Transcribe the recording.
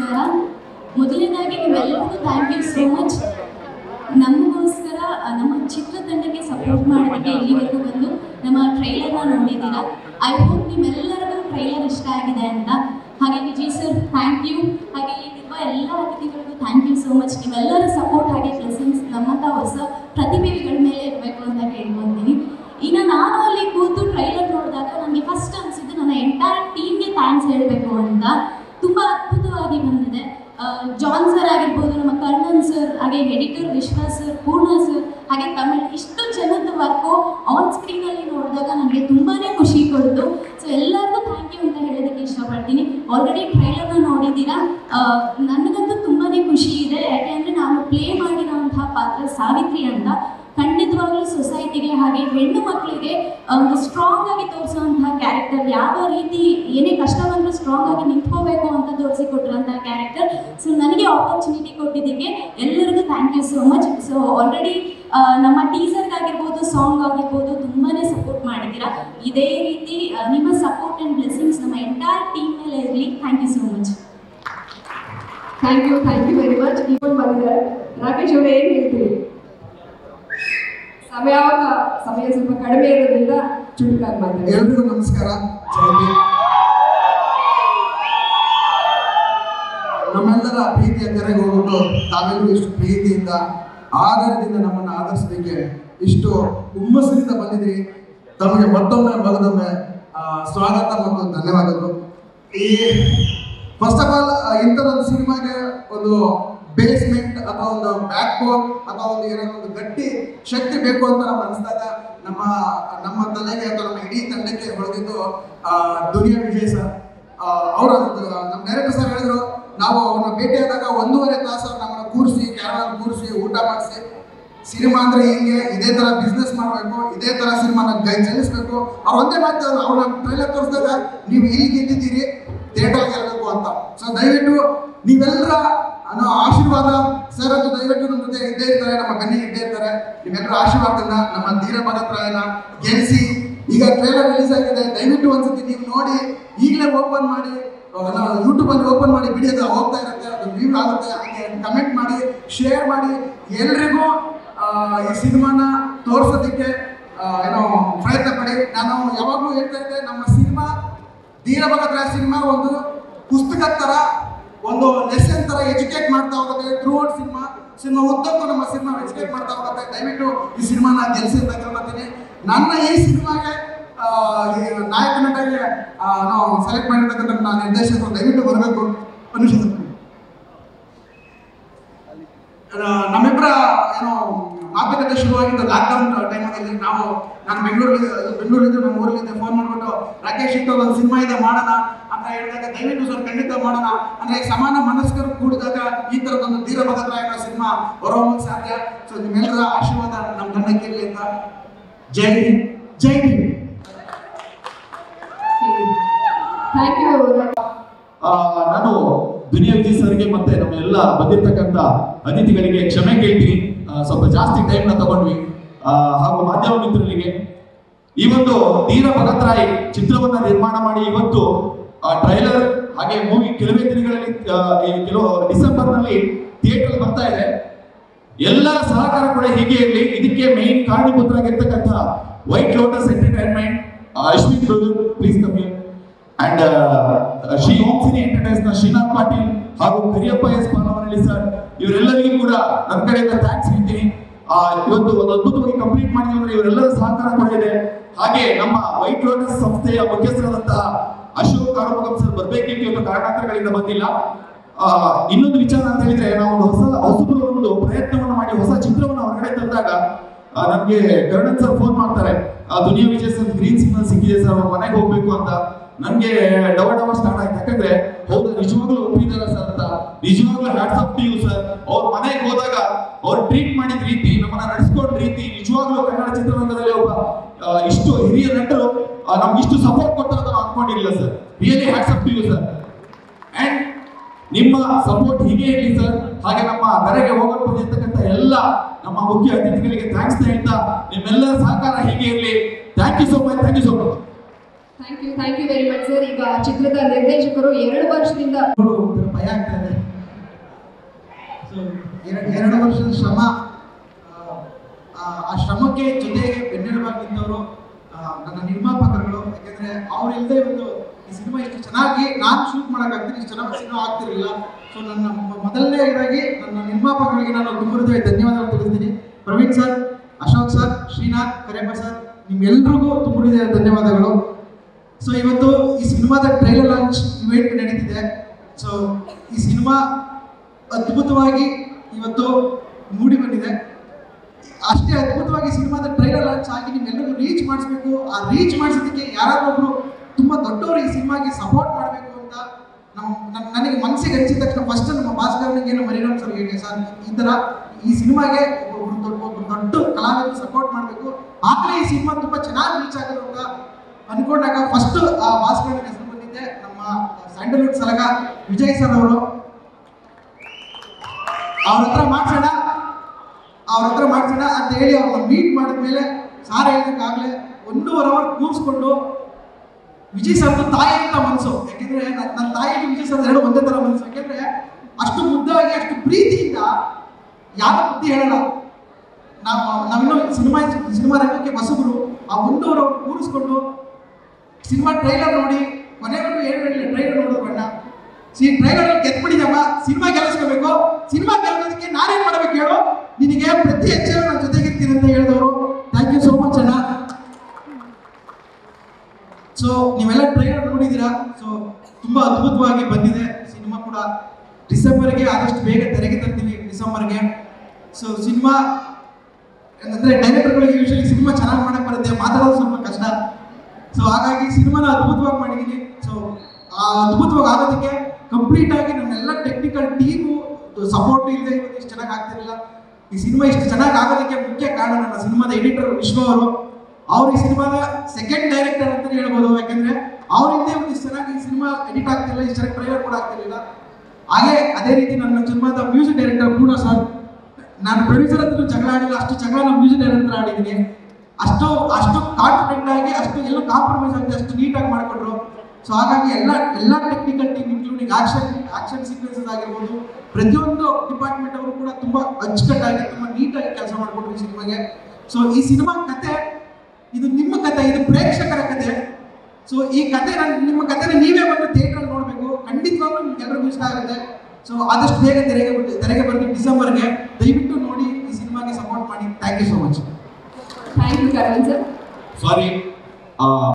ನಮಸ್ಕಾರ ಮೊದಲನೇದಾಗಿ ನೀವೆಲ್ಲರಿಗೂ ಥ್ಯಾಂಕ್ ಯು ಸೋ ಮಚ್ ನಮಗೋಸ್ಕರ ಆ, ನಮ್ಮ ಚಿತ್ರತಂಡಕ್ಕೆ ಸಪೋರ್ಟ್ ಮಾಡೋದಕ್ಕೆ ಇಲ್ಲಿವರೆಗೂ ಬಂದು ನಮ್ಮ ಟ್ರೈಲರ್ನ ನೋಡಿದ್ದೀರಾ ಐ ಹೋಪ್ ನಿಮ್ಮೆಲ್ಲರಿಗೂ ಟ್ರೈಲರ್ ಇಷ್ಟ ಆಗಿದೆ ಅಂತ ಹಾಗೆ ವಿಜಯ್ ಸರ್ ಥ್ಯಾಂಕ್ ಯು ಹಾಗೆ ಇಲ್ಲಿರುವ ಎಲ್ಲ ಅತಿಥಿಗಳಿಗೂ ಥ್ಯಾಂಕ್ ಯು ಸೋ ಮಚ್ ನೀವೆಲ್ಲರ ಸಪೋರ್ಟ್ ಹಾಗೆ ಬ್ಲೆಸ್ಸಿಂಗ್ಸ್ ನಮ್ಮಂಥ ಹೊಸ ಪ್ರತಿಭೆಗಳ ಮೇಲೆ ಇರಬೇಕು ಅಂತ ಕೇಳ್ಕೊತೀನಿ ಇನ್ನು ನಾನು ಅಲ್ಲಿ ಕೂತು ಟ್ರೈಲರ್ ನೋಡಿದಾಗ ನನಗೆ ಫಸ್ಟ್ ಅನಿಸಿದ್ದು ನನ್ನ ಎಂಟೈರ್ ಟೀಮ್ಗೆ ಥ್ಯಾಂಕ್ಸ್ ಹೇಳಬೇಕು ಅಂತ ತುಂಬ ಅದ್ಭುತವಾಗಿ ಬಂದಿದೆ ಆ, ಜಾನ್ ಸರ್ ಆಗಿರ್ಬೋದು ನಮ್ಮ ಕರ್ಣನ್ ಸರ್ ಹಾಗೆ editor Vishwas sir Poorna sir ಹಾಗೆ ತಮಿಳ್ ಇಷ್ಟು ಜನದ ವರ್ಕು ಆನ್ ಸ್ಕ್ರೀನಲ್ಲಿ ನೋಡಿದಾಗ ನನಗೆ ತುಂಬಾ ಖುಷಿ ಕೊಡ್ತು ಸೊ ಎಲ್ಲರಿಗೂ ಥ್ಯಾಂಕ್ ಯು ಅಂತ ಹೇಳೋದಕ್ಕೆ ಇಷ್ಟಪಡ್ತೀನಿ ಆಲ್ರೆಡಿ ಟ್ರೈಲರ್ನ ನೋಡಿದ್ದೀರಾ ಆ, ನನಗಂತೂ ತುಂಬಾ ಖುಷಿ ಇದೆ ಯಾಕೆಂದರೆ ನಾನು ಪ್ಲೇ ಮಾಡಿರೋಂತಹ ಪಾತ್ರ ಸಾವಿತ್ರಿ ಅಂತ ಖಂಡಿತವಾಗ್ಲೂ ಸೊಸೈಟಿಗೆ ಹಾಗೆ ಹೆಣ್ಣು ಮಕ್ಕಳಿಗೆ ಒಂದು ಸ್ಟ್ರಾಂಗ್ ಆಗಿ ತೋರಿಸುವಂತಹ ಕ್ಯಾರೆಕ್ಟರ್ ಯಾವ ರೀತಿ ಏನೇ ಕಷ್ಟ ಬಂದರೂ ಸ್ಟ್ರಾಂಗ್ ಆಗಿ ನಿಂತ್ಕೋಬೇಕು ಅಂತ ತೋರಿಸಿಕೊಟ್ಟಿರೋಂತಹ ಕ್ಯಾರೆಕ್ಟರ್ ಸೊ ನನಗೆ ಆಪರ್ಚುನಿಟಿ ಕೊಟ್ಟಿದ್ದಕ್ಕೆ ಎಲ್ಲರಿಗೂ thank you so much so already ನಮ್ಮ ಟೀಸರ್ಗಾಗಿರ್ಬೋದು ಸಾಂಗ್ ಆಗಿರ್ಬೋದು ತುಂಬಾ ಸಪೋರ್ಟ್ ಮಾಡಿದ್ದೀರಾ ಇದೇ ರೀತಿ ಆ, ನಿಮ್ಮ ಸಪೋರ್ಟ್ ಆ್ಯಂಡ್ ಬ್ಲೆಸ್ಸಿಂಗ್ಸ್ ನಮ್ಮ ಎಂಟೈರ್ ಟೀಮ್ ಮೇಲೆ ಇರಲಿ thank you so much thank you thank you very much ಇವಾಗ ಬಂದಿದ್ದಾರೆ ರಾಕೇಶ್ ಅವರೇ ಏನು ಹೇಳ್ತೀರಿ ಸಮಯ ಸಮಯ ಸ್ವಲ್ಪ ಕಡಿಮೆ ಇರೋದ್ರಿಂದ ಚುರುಕಾಗಿ ಮಾತಾಡಿ ಎಲ್ರಿಗೂ ನಮಸ್ಕಾರ ಜಯಂತಿ ನಮ್ಮೆಲ್ಲರ ಪ್ರೀತಿಯ ಕರೆಗೆ ಹೋಗ್ಬಿಟ್ಟು ತಾವೆಲ್ಲರೂ ಇಷ್ಟು ಪ್ರೀತಿಯಿಂದ ಆಧಾರದಿಂದ ನಮ್ಮನ್ನು ಆಧರಿಸಲಿಕ್ಕೆ ಇಷ್ಟು ಹುಮ್ಮಸ್ಸಿನಿಂದ ಬಂದಿದ್ರಿ ತಮಗೆ ಮತ್ತೊಮ್ಮೆ ಮಗದೊಮ್ಮೆ ಆ, ಸ್ವಾಗತ ಮತ್ತು ಧನ್ಯವಾದಗಳು ಈ ಫಸ್ಟ್ ಆಫ್ ಆಲ್ ಇಂಥದೊಂದು ಸಿನಿಮಾಗೆ ಒಂದು ಬೇಸ್ಮೆಂಟ್ ಅಥವಾ ಒಂದು ಬ್ಯಾಕ್ ಬೋನ್ ಅಥವಾ ಒಂದು ಏನೋ ಒಂದು ಗಟ್ಟಿ ಶಕ್ತಿ ಬೇಕು ಅಂತ ನಾವು ಅನಿಸಿದಾಗ ನಮ್ಮ ನಮ್ಮ ತಲೆಗೆ ಅಥವಾ ನಮ್ಮ ಇಡೀ ತಂಡಕ್ಕೆ ಹೊಳೆದಿದ್ದು ಆ, ದುನಿಯಾ ವಿಜಯ್ ಸರ್ ಅವರು ನಮ್ಮ ಡೈರೆಕ್ಟರ್ ಸರ್ ಹೇಳಿದ್ರು ನಾವು ಅವ್ರನ್ನ ಭೇಟಿಯಾದಾಗ ಒಂದೂವರೆ ತಾಸು ಅವ್ರು ನಮ್ಮನ್ನ ಕೂರಿಸಿ ಕ್ಯಾರಲ್ ಕೂರಿಸಿ ಊಟ ಮಾಡಿಸಿ ಸಿನಿಮಾ ಅಂದ್ರೆ ಹಿಂಗೆ ಇದೇ ತರ ಬಿಸ್ನೆಸ್ ಮಾಡಬೇಕು ಇದೇ ತರ ಸಿನಿಮಾನ ಗೈ ಚಲಿಸ್ಬೇಕು ಅವ್ರು ಒಂದೇ ಮಾತು ಅವ್ರನ್ನ ಟ್ರೈಲರ್ ತೋರಿಸಿದಾಗ ನೀವು ಇಲ್ಲಿ ಗೆದ್ದಿದ್ದೀರಿ ಥಿಯೇಟರ್ ಗೆಲ್ಲಬೇಕು ಅಂತ ಸೊ ದಯವಿಟ್ಟು ನೀವೆಲ್ಲರ ಅನ್ನೋ ಆಶೀರ್ವಾದ ಸರ್ ಅಂತೂ ದಯವಿಟ್ಟು ನಮ್ಮ ಜೊತೆ ಇದ್ದೇ ಇರ್ತಾರೆ ನಮ್ಮ ಬೆನ್ನಿಗೆ ಇದ್ದೇ ಇರ್ತಾರೆ ನಿಮ್ಮೆಲ್ಲರ ಆಶೀರ್ವಾದದಿಂದ ನಮ್ಮ ಧೀರ ಭಗತ್ರಾಯನ ಗೆಲ್ಲಿಸಿ ಈಗ ಟ್ರೈಲರ್ ರಿಲೀಸ್ ಆಗಿದೆ ದಯವಿಟ್ಟು ಒಂದ್ಸತಿ ನೀವು ನೋಡಿ ಈಗಲೇ ಓಪನ್ ಮಾಡಿ ಯೂಟ್ಯೂಬ್ ಅಲ್ಲಿ ಓಪನ್ ಮಾಡಿ ವಿಡಿಯೋದ ಹೋಗ್ತಾ ಇರುತ್ತೆ ಅದು ವ್ಯೂ ಆಗುತ್ತೆ ಹಾಗೆ ಕಮೆಂಟ್ ಮಾಡಿ ಶೇರ್ ಮಾಡಿ ಎಲ್ರಿಗೂ ಆ, ಈ ಸಿನಿಮಾನ ತೋರಿಸೋದಕ್ಕೆ ಆ, ಏನೋ ಪ್ರಯತ್ನ ಪಡಿ ನಾನು ಯಾವಾಗಲೂ ಹೇಳ್ತಾ ಇದ್ದೆ ನಮ್ಮ ಸಿನಿಮಾ ಧೀರಭಗತ್ರ ಸಿನಿಮಾ ಒಂದು ಪುಸ್ತಕ ತರ ಒಂದು ಲೆಸನ್ ತರ ಎಜುಕೇಟ್ ಮಾಡ್ತಾ ಹೋಗುತ್ತೆ ಥ್ರೂ ಔಟ್ ಸಿನಿಮಾ ಸಿನಿಮಾ ಉದ್ದಕ್ಕೂ ನಮ್ಮ ಸಿನಿಮಾ ಎಜುಕೇಟ್ ಮಾಡ್ತಾ ಹೋಗುತ್ತೆ ದಯವಿಟ್ಟು ಈ ಸಿನಿಮಾನ ಗೆಲ್ಸಿ ಅಂತ ಕೇಳ್ಕೊತೀನಿ ನನ್ನ ಈ ಸಿನಿಮಾಗೆ ಆ, ಈ ನಾಯಕ ನಟಗೆ ಆ, ನಾವು ಸೆಲೆಕ್ಟ್ ಮಾಡಿರ್ತಕ್ಕಂಥ ನನ್ನ ನಿರ್ದೇಶಕರು ದಯವಿಟ್ಟು ಬರಬೇಕು ಅನುಷಿತ ನಮ್ಮಿಬ್ಬರ ಏನೋ ಮಾತುಕತೆ ಶುರುವಾಗಿದ್ದು ಲಾಕ್ಡೌನ್ ಟೈಮಲ್ಲಿ ನಾವು ನಾನು ಬೆಂಗಳೂರಲ್ಲಿ ಬೆಂಗಳೂರಿದ್ದು ನಮ್ಮ ಊರಲ್ಲಿದ್ದೆ ಫೋನ್ ಮಾಡ್ಬಿಟ್ಟು ರಾಕೇಶ್ ಇಟ್ಟು ಒಂದು ಸಿನಿಮಾ ಇದೆ ಮಾಡೋಣ ಅಂತ ಹೇಳಿದಾಗ ದಯವಿಟ್ಟು ಸರ್ ಖಂಡಿತ ಮಾಡೋಣ ಅಂದ್ರೆ ಸಮಾನ ಮನಸ್ಕರು ಕೂಡಿದಾಗ ಈ ತರದೊಂದು ಧೀರ ಭಗತ್ರಾಯನ ಸಿನಿಮಾ ಹೊರಹೊಮ್ಮಕ್ಕೆ ಸಾಧ್ಯ ಸೊ ನಿಮ್ಮೆಲ್ಲರ ಆಶೀರ್ವಾದ ನಮ್ಮ ತಂಡಕ್ಕೆ ಇರಲಿ ಅಂತ ಜೈ ಹಿಂದ್ ಜೈ ಹಿಂದ್ ಥ್ಯಾಂಕ್ ಯು ಆ, ನಾನು ದುನಿಯಾ ವಿಜಯ್ ಸರ್ಗೆ ಮತ್ತೆ ನಮ್ಮ ಎಲ್ಲ ಬಂದಿರ್ತಕ್ಕಂಥ ಅತಿಥಿಗಳಿಗೆ ಕ್ಷಮೆ ಕೇಳ್ತೀನಿ ಆ, ಸ್ವಲ್ಪ ಜಾಸ್ತಿ ಟೈಮ್ನ ತಗೊಂಡ್ವಿ ಆ, ಹಾಗೂ ಮಾಧ್ಯಮ ಮಿತ್ರರಿಗೆ ಈ ಒಂದು ಧೀರ ಭಗತ್ರಾಯ್ ಚಿತ್ರವನ್ನ ನಿರ್ಮಾಣ ಮಾಡಿ ಇವತ್ತು ಟ್ರೈಲರ್ ಹಾಗೆ ಮೂವಿ ಕೆಲವೇ ದಿನಗಳಲ್ಲಿ ಆ, ಈ ಕೆಲವು ಡಿಸೆಂಬರ್ ನಲ್ಲಿ ಥಿಯೇಟರ್ ಬರ್ತಾ ಇದೆ ಎಲ್ಲರ ಸಹಕಾರ ಕೂಡ ಹೀಗೆ ಇರಲಿ ಇದಕ್ಕೆ ಮೇನ್ ಕಾರಣೀಭೂತರಾಗಿರ್ತಕ್ಕಂಥ White Lotus Entertainment Ashwin brother please come here and Shri Om Cine Entertains ನ ಶ್ರೀನಾಥ್ ಪಾಟೀಲ್ ಹಾಗೂ ಕರಿಯಪ್ಪ ಎಸ್ ಪಾಲವನಹಳ್ಳಿ ಸರ್ ಇವರೆಲ್ಲರಿಗೂ ಕೂಡ ನನ್ನ ಕಡೆಯಿಂದ ಥ್ಯಾಂಕ್ಸ್ ಹೇಳ್ತೀನಿ ಆ, ಇವತ್ತು ಒಂದು ಅದ್ಭುತವಾಗಿ ಕಂಪ್ಲೀಟ್ ಮಾಡಿದ್ವಿ ಅಂದ್ರೆ ಇವರೆಲ್ಲರ ಸಹಕಾರ ಕೂಡ ಇದೆ ಹಾಗೆ ನಮ್ಮ ವೈಟ್ ಲೋಟಸ್ ಸಂಸ್ಥೆಯ ಮುಖ್ಯಸ್ಥರಾದಂತಹ ಅಶೋಕ್ ಆರೋಪಂ ಸರ್ ಬರ್ಬೇಕಿತ್ತು ಇವತ್ತು ಕಾರಣಾಂತರಗಳಿಂದ ಬಂದಿಲ್ಲ ಆ, ಇನ್ನೊಂದು ವಿಚಾರ ಅಂತ ಹೇಳಿದ್ರೆ ನಾವು ಒಂದು ಹೊಸ ಹೊಸಬರು ಒಂದು ಪ್ರಯತ್ನವನ್ನು ಮಾಡಿ ಹೊಸ ಚಿತ್ರವನ್ನು ಹೊರಗಡೆ ತಂದಾಗ ಆ, ನಮ್ಗೆ ಕರ್ಣನ್ ಸರ್ ಫೋನ್ ಮಾಡ್ತಾರೆ ಆ, Duniya Vijay sir green signal ಸಿಕ್ಕಿದೆ ಸರ್ ಅವ್ರ ಮನೆಗೆ ಹೋಗ್ಬೇಕು ಅಂತ ನನ್ಗೆ ಡವ ಡವ ಸ್ಟಾರ್ಟ್ ಆಯ್ತು ಯಾಕಂದ್ರೆ ಹೌದು ನಿಜವಾಗ್ಲೂ ಒಪ್ಪಿದಾರ ಸರ್ ಅಂತ ನಿಜವಾಗ್ಲೂ hats off to you sir ಅವ್ರ ಮನೆಗೆ ಹೋದಾಗ ಅವ್ರು ಟ್ರೀಟ್ ಮಾಡಿದ ರೀತಿ ನಮ್ಮನ್ನ ನಡೆಸ್ಕೊಂಡ ರೀತಿ ನಿಜವಾಗ್ಲೂ ಕನ್ನಡ ಚಿತ್ರರಂಗದಲ್ಲಿ ಒಬ್ಬ ಆ, ಇಷ್ಟು ಹಿರಿಯ ನಟರು ಆ, ನಮ್ಗೆ ಇಷ್ಟು ಸಪೋರ್ಟ್ ಕೊಡ್ತಾರೆ ಅಂತ ನಾವು ಅನ್ಕೊಂಡಿರ್ಲಿಲ್ಲ sir really hats off to you sir and ನಿಮ್ಮ ಸಪೋರ್ಟ್ ಹೀಗೆ ಇರಲಿ ಸರ್ ಹಾಗೆ ನಮ್ಮ ಕರೆಗೆ ಹೋಗಕ್ಕೆ ಬಂದಿರ್ತಕ್ಕಂಥ ಎಲ್ಲ ನಮ್ಮ ಮುಖ್ಯ ಅತಿಥಿಗಳಿಗೆ ಥ್ಯಾಂಕ್ಸ್ ಹೇಳ್ತಾ ನಿಮ್ಮೆಲ್ಲರ ಸಹಕಾರ ಹೀಗೆ ಇರಲಿ thank you so much thank you so much thank you thank you very much sir ಈಗ ಚಿತ್ರದ ನಿರ್ದೇಶಕರು ಎರಡು ವರ್ಷದಿಂದ ನೋಡು, ಒಂಥರ ಭಯ ಆಗ್ತಾ ಇದೆ ಎರಡು ಎರಡು ವರ್ಷದ ಶ್ರಮ ಆ, ಆ, ಆ ಶ್ರಮಕ್ಕೆ ಜೊತೆಗೆ ಬೆನ್ನೆಲುಬಾಗಿ ನಿಂತವರು ಆ, ನನ್ನ ನಿರ್ಮಾಪಕರುಗಳು ಯಾಕೆಂದ್ರೆ ಅವ್ರು ಇಲ್ಲದೆ ಒಂದು ಈ ಸಿನಿಮಾ ಇಷ್ಟು ಚೆನ್ನಾಗಿ ನಾನು ಶೂಟ್ ಮಾಡೋಕ್ಕಾಗ್ತೀನಿ ಇಷ್ಟು ಚೆನ್ನಾಗಿ ಸಿನಿಮಾ ಆಗ್ತಿರಲಿಲ್ಲ ಸೊ ನನ್ನ ಮ- ಮೊದಲನೇದಾಗಿ ನನ್ನ ನಿರ್ಮಾಪಕರಿಗೆ ನಾನು ತುಂಬ ಹೃದಯ ಧನ್ಯವಾದಗಳು ತಿಳಿಸ್ತೀನಿ Praveen sir Ashok sir Srinath Karepa sir ನಿಮ್ಗೆಲ್ರಿಗೂ ತುಂಬ ಹೃದಯ ಧನ್ಯವಾದಗಳು ಸೊ ಇವತ್ತು ಈ ಸಿನಿಮಾದ ಟ್ರೈಲರ್ ಲಾಂಚ್ ಇವೆಂಟ್ ನಡೀತಿದೆ ಸೊ ಈ ಸಿನಿಮಾ ಅದ್ಭುತವಾಗಿ ಇವತ್ತು ಮೂಡಿ ಬಂದಿದೆ ಅಷ್ಟೇ ಅದ್ಭುತವಾಗಿ ಸಿನಿಮಾದ ಟ್ರೈಲರ್ ಲಾಂಚ್ ಆಗಿ ನಿಮ್ಮೆಲ್ಲರಿಗೂ ರೀಚ್ ಮಾಡಿಸ್ಬೇಕು ಆ ರೀಚ್ ಮಾಡಿಸೋದಕ್ಕೆ ಯಾರಾದ್ರೂ ಒಬ್ರು ತುಂಬಾ ದೊಡ್ಡವರು ಈ ಸಿನಿಮಾಗೆ ಸಪೋರ್ಟ್ ಮಾಡಬೇಕು ಅಂತ ನಮ್ಮ ನನ್- ನನಗೆ ಮನಸ್ಸಿಗೆ ಅನಿಸಿದ ತಕ್ಷಣ ಫಸ್ಟ್ ನಮ್ಮ ಭಾಸ್ಕರನಿಗೆ ಏನು ಮರಿರಾಮ್ ಸರ್ ಹೇಳಿ ಸರ್ ಈ ತರ ಈ ಸಿನಿಮಾಗೆ ಒಬ್ರು ದೊಡ್ಡ ಒಬ್ರು ದೊಡ್ಡ ಕಲಾವಿದರು ಸಪೋರ್ಟ್ ಮಾಡಬೇಕು ಆಗಲೇ ಈ ಸಿನಿಮಾ ತುಂಬಾ ಚೆನ್ನಾಗಿ ರೀಚ್ ಆಗೋದು ಅಂತ ಅನ್ಕೊಂಡಾಗ ಫಸ್ಟ್ ಆ ಭಾಸ್ಕರನ ಹೆಸರು ಬಂದಿದ್ದೆ ನಮ್ಮ ಸ್ಯಾಂಡಲ್ವುಡ್ ಸಲಗ ವಿಜಯ್ ಸರ್ ಅವರು ಅವ್ರ ಹತ್ರ ಮಾಡ್ಸೋಣ ಅವ್ರ ಹತ್ರ ಮಾಡ್ಸೋಣ ಅಂತ ಹೇಳಿ ಅವ್ರನ್ನ ಮೀಟ್ ಮಾಡಿದ್ಮೇಲೆ ಸಾರ್ ಹೇಳಿದಂಗಾಗಲೇ ಒಂದೂವರೆ ಅವರ್ ಕೂರಿಸ್ಕೊಂಡು ವಿಜಯ್ ಸರ್ದು ತಾಯಿ ಅಂತ ಮನಸ್ಸು ಯಾಕೆಂದ್ರೆ ನನ್ನ ನನ್ನ ತಾಯಿಗೆ ವಿಜಯ್ ಸರ್ ಎರಡು ಒಂದೇ ತರ ಮನಸ್ಸು ಯಾಕೆಂದ್ರೆ ಅಷ್ಟು ಮುದ್ದಾಗಿ ಅಷ್ಟು ಪ್ರೀತಿಯಿಂದ ಯಾವ ಬುದ್ಧಿ ಹೇಳಲ್ಲ ನಾವು ನಾವಿನ್ನೂ ಸಿನಿಮಾ ಸಿನಿಮಾ ರಂಗಕ್ಕೆ ಹೊಸಬರು ಆ ಒಂದೂವರೆ ಅವ್ರು ಕೂರಿಸ್ಕೊಂಡು ಸಿನಿಮಾ ಟ್ರೈಲರ್ ನೋಡಿ ಕೊನೆವರೆಗೂ ಏನು ಹೇಳಿಲ್ಲ ಟ್ರೈಲರ್ ನೋಡೋದು ಬೇಡ ಸಿ ಟ್ರೈಲರ್ ಗೆದ್ಬಿಟ್ಟಿದ್ದಮ್ಮ ಸಿನಿಮಾ ಗೆಲ್ಲಿಸ್ಕೋಬೇಕು ಸಿನಿಮಾ ಗೆಲ್ಲೋದಕ್ಕೆ ನಾನೇನ್ ಮಾಡ್ಬೇಕು ಹೇಳು ನಿನಗೆ ಪ್ರತಿ ಹೆಜ್ಜೆ ನನ್ನ ಜೊತೆಗಿರ್ತೀನಿ ಅಂತ ಹೇಳಿದವರು ಥ್ಯಾಂಕ್ ಯು ಸೋ ಮಚ್ ಅಣ್ಣ ಸೊ ನೀವೆಲ್ಲ ಟ್ರೈಲರ್ ನೋಡಿದ್ದೀರಾ ಸೊ ತುಂಬಾ ಅದ್ಭುತವಾಗಿ ಬಂದಿದೆ ಸಿನಿಮಾ ಕೂಡ ಡಿಸೆಂಬರ್ಗೆ ಆದಷ್ಟು ಬೇಗ ತೆರೆಗೆ ತರ್ತೀವಿ ಡಿಸೆಂಬರ್ಗೆ ಸೊ ಸಿನಿಮಾ ಅಂದ್ರೆ ಡೈರೆಕ್ಟರ್ಗಳಿಗೆ ಯೂಶಲಿ ಸಿನಿಮಾ ಚೆನ್ನಾಗಿ ಮಾಡಕ್ ಬರುತ್ತೆ ಮಾತಾಡೋದು ಸ್ವಲ್ಪ ಕಷ್ಟ ಸೊ ಹಾಗಾಗಿ ಸಿನಿಮಾನ ಅದ್ಭುತವಾಗಿ ಮಾಡಿದ್ದೀನಿ ಸೊ ಆ ಅದ್ಭುತವಾಗಿ ಆಗೋದಕ್ಕೆ ಕಂಪ್ಲೀಟ್ ಆಗಿ ನನ್ನೆಲ್ಲ ಟೆಕ್ನಿಕಲ್ ಟೀಮು ಸಪೋರ್ಟ್ ಇಲ್ಲದೆ ಇವತ್ತು ಇಷ್ಟು ಚೆನ್ನಾಗಿ ಆಗ್ತಿರಲಿಲ್ಲ ಈ ಸಿನಿಮಾ ಇಷ್ಟು ಚೆನ್ನಾಗಿ ಆಗೋದಕ್ಕೆ ಮುಖ್ಯ ಕಾರಣ ನನ್ನ ಸಿನಿಮಾದ ಎಡಿಟರ್ ವಿಶ್ವ ಅವರು ಅವ್ರು ಈ ಸಿನಿಮಾದ ಸೆಕೆಂಡ್ ಡೈರೆಕ್ಟರ್ ಅಂತಾನೆ ಹೇಳ್ಬೋದು ಯಾಕಂದ್ರೆ ಅವರಿಂದ ಒಂದು ಇಷ್ಟು ಚೆನ್ನಾಗಿ ಈ ಸಿನಿಮಾ ಎಡಿಟ್ ಆಗ್ತಿಲ್ಲ ಇಷ್ಟು ಚೆನ್ನಾಗಿ ಟ್ರೈಲರ್ ಕೂಡ ಆಗ್ತಿರ್ಲಿಲ್ಲ ಹಾಗೆ ಅದೇ ರೀತಿ ನನ್ನ ಸಿನಿಮಾದ ಮ್ಯೂಸಿಕ್ ಡೈರೆಕ್ಟರ್ ಪೂರ್ಣ ಸರ್ ನಾನು ಪ್ರೊಡ್ಯೂಸರ್ ಹತ್ರ ಜಗಳ ಆಡಿಲ್ಲ ಅಷ್ಟು ಜಗಳ ನಾನು ಮ್ಯೂಸಿಕ್ ಡೈರೆಕ್ಟರ್ ಆಡಿದ್ದೀನಿ ಅಷ್ಟು ಅಷ್ಟು ಕಾನ್ಫಿಡೆಂಟ್ ಆಗಿ ಅಷ್ಟು ಎಲ್ಲೂ ಕಾಂಪ್ರಮೈಸ್ ಆಗಿ ಅಷ್ಟು ನೀಟಾಗಿ ಮಾಡಿಕೊಟ್ರು ಸೊ ಹಾಗಾಗಿ ಎಲ್ಲ ಎಲ್ಲ technical team including action action sequences ಆಗಿರ್ಬೋದು ಪ್ರತಿಯೊಂದು ಡಿಪಾರ್ಟ್ಮೆಂಟ್ ಅವರು ಕೂಡ ತುಂಬಾ ಅಚ್ಚುಕಟ್ಟಾಗಿ ತುಂಬಾ ನೀಟಾಗಿ ಕೆಲಸ ಮಾಡಿಕೊಟ್ರು ಈ ಸಿನಿಮಾಗೆ ಸೊ ಈ ಸಿನಿಮಾ ಕತೆ ಇದು ನಿಮ್ಮ ಕತೆ ಇದು ಪ್ರೇಕ್ಷಕರ ಕತೆ ಸೊ ಈ ಕತೆ ನಾನು ನಿಮ್ಮ ಕತೆನ ನೀವೇ ಬಂದು ಥಿಯೇಟರ್ ನೋಡಬೇಕು ಖಂಡಿತವಾಗ್ಲೂ ನಿಮ್ಗೆ ಎಲ್ರಿಗೂ ಇಷ್ಟ ಆಗುತ್ತೆ ಸೊ ಆದಷ್ಟು ಬೇಗ ತೆರೆಗೆ ಬಿಟ್ಟು- ತೆರೆಗೆ ಬರ್ತೀವಿ ಡಿಸೆಂಬರ್ಗೆ ದಯವಿಟ್ಟು ನೋಡಿ ಈ ಸಿನಿಮಾಗೆ ಸಪೋರ್ಟ್ ಮಾಡಿ thank you so much thank you Karan sir sorry